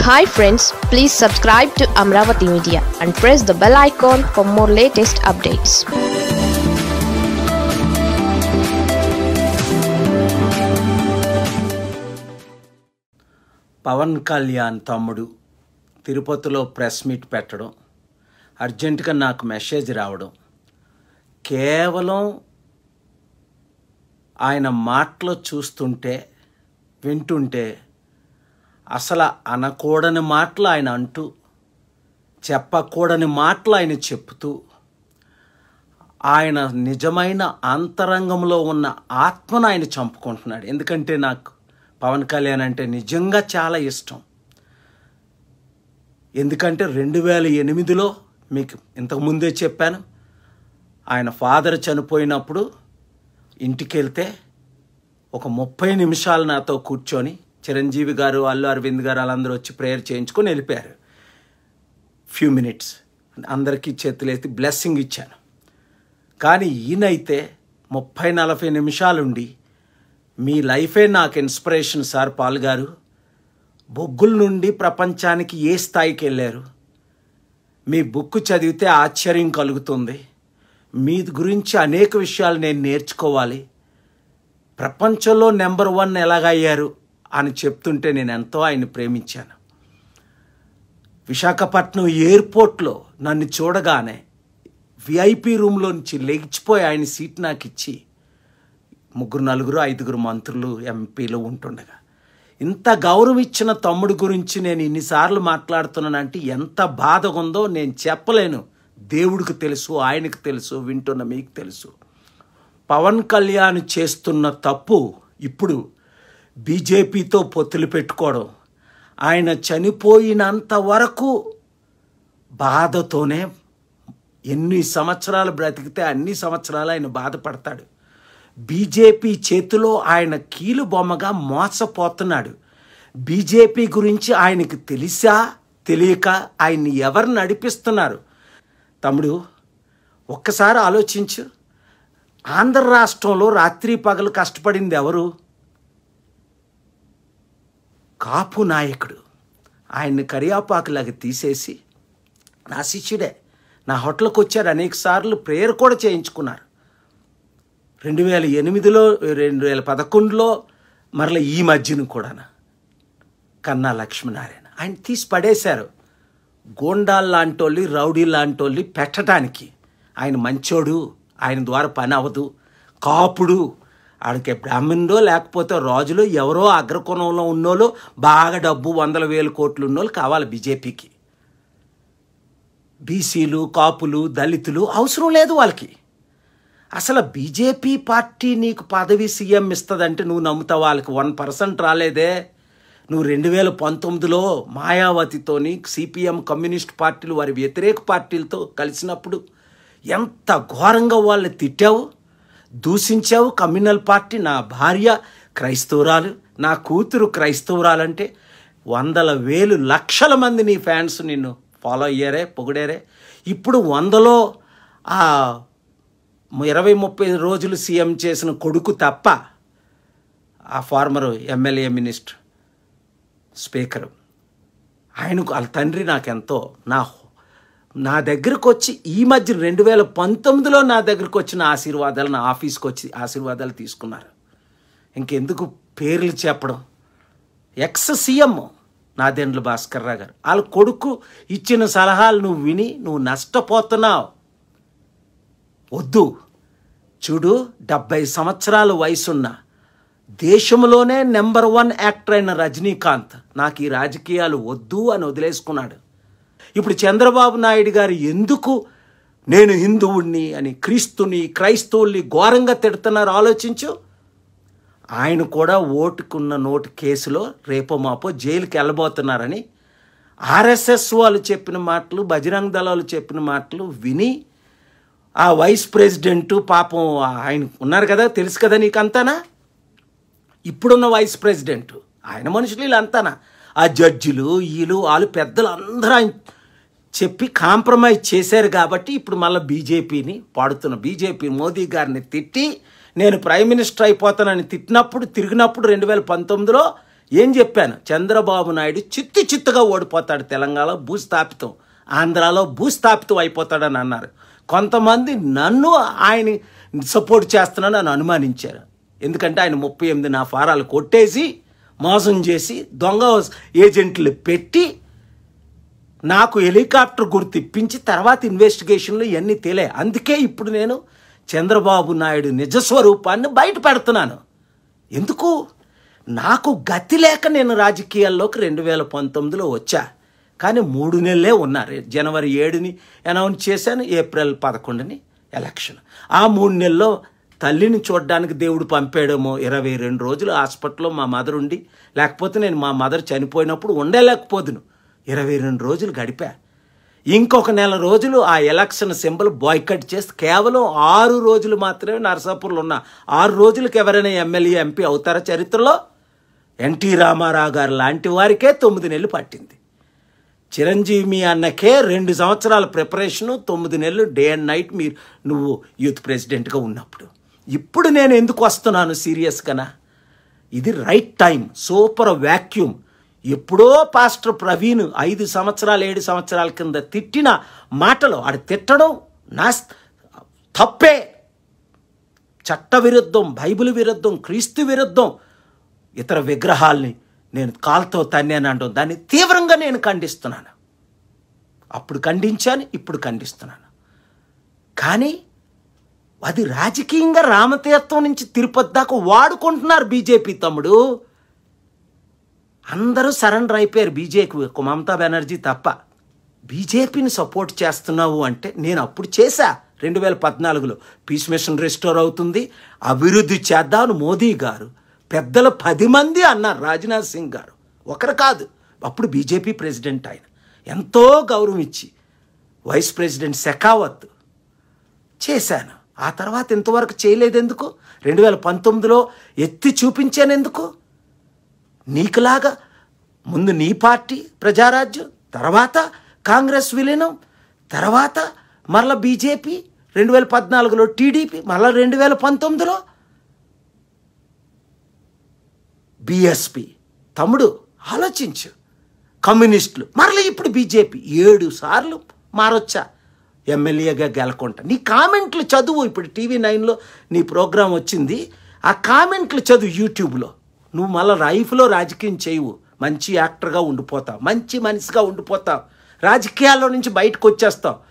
hi friends please subscribe to Amaravati media and press the bell icon for more latest updates Pawan Kalyan తమ్ముడు తిరుపతిలో press meet పెట్టడం అర్జెంటుగా నాకు message రావడం కేవలం ఆయన మాటలు చూస్తుంటే వింటుంటే అసలు అనకూడని మాటలు ఆయన అంటూ చెప్పకూడని మాటలు ఆయన చెప్తూ ఆయన నిజమైన అంతరంగంలో ఉన్న ఆత్మను ఆయన చంపుకుంటున్నాడు ఎందుకంటే నాకు పవన్ కళ్యాణ్ అంటే నిజంగా చాలా ఇష్టం ఎందుకంటే రెండు వేల ఎనిమిదిలో మీకు ఇంతకు ముందే చెప్పాను ఆయన ఫాదర్ చనిపోయినప్పుడు ఇంటికి వెళ్తే ఒక ముప్పై నిమిషాలు నాతో కూర్చొని చిరంజీవి గారు అల్లు అరవింద్ గారు వాళ్ళందరూ వచ్చి ప్రేయర్ చేయించుకొని వెళ్ళిపోయారు ఫ్యూ మినిట్స్ అందరికీ చేతులెత్తి బ్లెస్సింగ్ ఇచ్చాను కానీ ఈయనైతే ముప్పై నలభై నిమిషాలుండి మీ లైఫే నాకు ఇన్స్పిరేషన్ సార్ పాల్ గారు బొగ్గుల నుండి ప్రపంచానికి ఏ స్థాయికి వెళ్ళారు మీ బుక్ చదివితే ఆశ్చర్యం కలుగుతుంది మీ గురించి అనేక విషయాలు నేను నేర్చుకోవాలి ప్రపంచంలో నెంబర్ వన్ ఎలాగయ్యారు అని చెప్తుంటే నేను ఎంతో ఆయన ప్రేమించాను విశాఖపట్నం ఎయిర్పోర్ట్లో నన్ను చూడగానే విఐపి రూమ్లో నుంచి లెగిచిపోయి ఆయన సీట్ నాకు ఇచ్చి ముగ్గురు నలుగురు ఐదుగురు మంత్రులు ఎంపీలు ఉంటుండగా ఇంత గౌరవం ఇచ్చిన తమ్ముడు గురించి నేను ఇన్నిసార్లు మాట్లాడుతున్నానంటే ఎంత బాధగా ఉందో నేను చెప్పలేను దేవుడికి తెలుసు ఆయనకు తెలుసు వింటున్న మీకు తెలుసు పవన్ కళ్యాణ్ చేస్తున్న తప్పు ఇప్పుడు బీజేపీతో పొత్తులు పెట్టుకోవడం ఆయన చనిపోయినంత వరకు బాధతోనే ఎన్ని సంవత్సరాలు బ్రతికితే అన్ని సంవత్సరాలు ఆయన బాధపడతాడు బీజేపీ చేతిలో ఆయన కీలు బొమ్మగా మోసపోతున్నాడు బీజేపీ గురించి ఆయనకి తెలిసా తెలియక ఆయన్ని ఎవరు నడిపిస్తున్నారు తమ్ముడు ఒక్కసారి ఆలోచించు ఆంధ్ర రాష్ట్రంలో రాత్రి పగలు కష్టపడింది ఎవరు కాపు నాయకుడు ఆయన్ని కరియాపాకులాగా తీసేసి నా శిష్యుడే నా హోటల్కి వచ్చారు అనేక సార్లు ప్రేయర్ కూడా చేయించుకున్నారు రెండు వేల ఎనిమిదిలో రెండు వేల పదకొండులో మరల ఈ మధ్యన కూడా కన్నా లక్ష్మీనారాయణ ఆయన తీసి పడేశారు గోండాల్ లాంటోళ్ళి రౌడీ లాంటోళ్ళి పెట్టడానికి ఆయన మంచోడు ఆయన ద్వారా పని అవ్వదు కాపుడు ఆడికి బ్రాహ్మణుడో లేకపోతే రాజులు ఎవరో అగ్రకోణంలో ఉన్నోళ్ళు బాగా డబ్బు వందల వేల కోట్లు ఉన్నోళ్ళు కావాలి బీజేపీకి బీసీలు కాపులు దళితులు అవసరం లేదు వాళ్ళకి అసలు బీజేపీ పార్టీ నీకు పదవి సీఎం ఇస్తుందంటే నువ్వు నమ్ముతావు వాళ్ళకి వన్ పర్సెంట్ రాలేదే నువ్వు రెండు వేల పంతొమ్మిదిలో మాయావతితోని సిపిఎం కమ్యూనిస్ట్ పార్టీలు వారి వ్యతిరేక పార్టీలతో కలిసినప్పుడు ఎంత ఘోరంగా వాళ్ళని తిట్టావు దూషించావు కమ్యూనల్ పార్టీ నా భార్య క్రైస్తవురాలు నా కూతురు క్రైస్తవురాలంటే వందల వేలు లక్షల మంది నీ ఫ్యాన్స్ నిన్ను ఫాలో అయ్యారే పొగిడారే ఇప్పుడు వందలో ఆ ఇరవై ముప్పై రోజులు సీఎం చేసిన కొడుకు తప్ప ఆ ఫార్మర్ ఎమ్మెల్యే మినిస్టర్ స్పీకరు ఆయనకు వాళ్ళ తండ్రి నాకెంతో నా నా దగ్గరకు వచ్చి ఈ మధ్య రెండు వేల పంతొమ్మిదిలో నా దగ్గరకు వచ్చిన ఆశీర్వాదాలు నా ఆఫీస్కి వచ్చి ఆశీర్వాదాలు తీసుకున్నారు ఇంకెందుకు పేర్లు చెప్పడం ఎక్స్ సీఎం నాదెండ్ల భాస్కర్ రావు గారు వాళ్ళ కొడుకు ఇచ్చిన సలహాలు నువ్వు విని నువ్వు నష్టపోతున్నావు వద్దు చూడు డెబ్బై సంవత్సరాల వయసున్న దేశంలోనే నెంబర్ వన్ యాక్టర్ అయిన రజనీకాంత్ నాకు ఈ రాజకీయాలు వద్దు అని వదిలేసుకున్నాడు ఇప్పుడు చంద్రబాబు నాయుడు గారు ఎందుకు నేను హిందువుణ్ణి అని క్రీస్తుని క్రైస్తవుల్ని ఘోరంగా తిడుతున్నారు ఆలోచించు ఆయన కూడా ఓటుకున్న నోటు కేసులో రేపో మాపో జైలుకి వెళ్ళబోతున్నారని ఆర్ఎస్ఎస్ వాళ్ళు చెప్పిన మాటలు బజరంగ్ దళాలు చెప్పిన మాటలు విని ఆ వైస్ ప్రెసిడెంట్ పాపం ఆయన ఉన్నారు కదా తెలుసు కదా నీకు అంతానా ఇప్పుడున్న వైస్ ప్రెసిడెంట్ ఆయన మనుషులు వీళ్ళంతానా ఆ జడ్జిలు వీళ్ళు వాళ్ళు పెద్దలు అందరూ ఆయన చెప్పి కాంప్రమైజ్ చేశారు కాబట్టి ఇప్పుడు మళ్ళీ బీజేపీని పాడుతున్న బీజేపీ మోదీ గారిని తిట్టి నేను ప్రైమ్ మినిస్టర్ అయిపోతానని తిట్టినప్పుడు తిరిగినప్పుడు రెండు వేల పంతొమ్మిదిలో ఏం చెప్పాను చంద్రబాబు నాయుడు చిత్తు చిత్తుగా ఓడిపోతాడు తెలంగాణలో భూస్థాపితం ఆంధ్రాలో భూస్థాపితం అయిపోతాడని అన్నారు కొంతమంది నన్ను ఆయన సపోర్ట్ చేస్తున్నానని అనుమానించారు ఎందుకంటే ఆయన ముప్పై ఎనిమిది నా ఫారాలు కొట్టేసి మోసం చేసి దొంగ ఏజెంట్లు పెట్టి నాకు హెలికాప్టర్ గుర్తిప్పించి తర్వాత ఇన్వెస్టిగేషన్లు ఇవన్నీ తేలే అందుకే ఇప్పుడు నేను చంద్రబాబు నాయుడు నిజస్వరూపాన్ని బయట పెడుతున్నాను ఎందుకు నాకు గతి లేక నేను రాజకీయాల్లోకి రెండు వేల పంతొమ్మిదిలో వచ్చా కానీ మూడు నెలలే ఉన్నారు జనవరి ఏడుని అనౌన్స్ చేశాను ఏప్రిల్ పదకొండుని ఎలక్షన్ ఆ మూడు నెలల్లో తల్లిని చూడడానికి దేవుడు పంపాడేమో ఇరవై రెండు రోజులు హాస్పిటల్లో మా మదర్ ఉండి లేకపోతే నేను మా మదర్ చనిపోయినప్పుడు ఉండలేకపోదును ఇరవై రెండు రోజులు గడిపా ఇంకొక నెల రోజులు ఆ ఎలక్షన్ సింబల్ బాయ్కట్ చేసి కేవలం ఆరు రోజులు మాత్రమే నరసాపూర్లో ఉన్న ఆరు రోజులకు ఎవరైనా ఎమ్మెల్యే ఎంపీ అవుతారా చరిత్రలో ఎన్టీ రామారావు గారు లాంటి వారికే తొమ్మిది నెలలు పట్టింది చిరంజీవి మీ అన్నకే రెండు సంవత్సరాల ప్రిపరేషను తొమ్మిది నెలలు డే అండ్ నైట్ మీరు నువ్వు యూత్ ప్రెసిడెంట్గా ఉన్నప్పుడు ఇప్పుడు నేను ఎందుకు వస్తున్నాను సీరియస్గానా ఇది రైట్ టైం సూపర్ వ్యాక్యూమ్ ఎప్పుడో పాస్టర్ ప్రవీణ్ ఐదు సంవత్సరాలు ఏడు సంవత్సరాల కింద తిట్టిన మాటలు ఆడు తిట్టడం నా తప్పే చట్ట విరుద్ధం బైబిల్ విరుద్ధం క్రీస్తు విరుద్ధం ఇతర విగ్రహాల్ని నేను కాల్తో తన్నాను అంటాం దాన్ని తీవ్రంగా నేను ఖండిస్తున్నాను అప్పుడు ఖండించాను ఇప్పుడు ఖండిస్తున్నాను కానీ అది రాజకీయంగా రామతీర్థం నుంచి తిరుపతి దాకా వాడుకుంటున్నారు బీజేపీ తమ్ముడు అందరూ సరెండర్ అయిపోయారు బీజేపీ మమతా బెనర్జీ తప్ప బీజేపీని సపోర్ట్ చేస్తున్నావు అంటే నేను అప్పుడు చేశా రెండు వేల పద్నాలుగులో పీస్ మిషన్ రెస్టోర్ అవుతుంది అభివృద్ధి చేద్దామని మోదీ గారు పెద్దలు పది మంది అన్నారు రాజ్నాథ్ సింగ్ గారు ఒకరు కాదు అప్పుడు బీజేపీ ప్రెసిడెంట్ ఆయన ఎంతో గౌరవం ఇచ్చి వైస్ ప్రెసిడెంట్ శెకావత్ చేశాను ఆ తర్వాత ఇంతవరకు చేయలేదు ఎందుకు రెండు వేల పంతొమ్మిదిలో ఎత్తి చూపించాను ఎందుకు నీకులాగా ముందు నీ పార్టీ ప్రజారాజ్యం తర్వాత కాంగ్రెస్ విలీనం తర్వాత మరలా బీజేపీ రెండు వేల పద్నాలుగులో టీడీపీ మరలా రెండు వేల పంతొమ్మిదిలో బిఎస్పి తమ్ముడు ఆలోచించు కమ్యూనిస్టులు మరలా ఇప్పుడు బీజేపీ ఏడు సార్లు మారొచ్చా ఎమ్మెల్యేగా గెలకుంటా నీ కామెంట్లు చదువు ఇప్పుడు టీవీ నైన్లో నీ ప్రోగ్రాం వచ్చింది ఆ కామెంట్లు చదువు యూట్యూబ్లో నువ్వు మళ్ళీ లైఫ్లో రాజకీయం చేయవు మంచి యాక్టర్గా ఉండిపోతావు మంచి మనిషిగా ఉండిపోతావు రాజకీయాల్లో నుంచి బయటకు వచ్చేస్తావు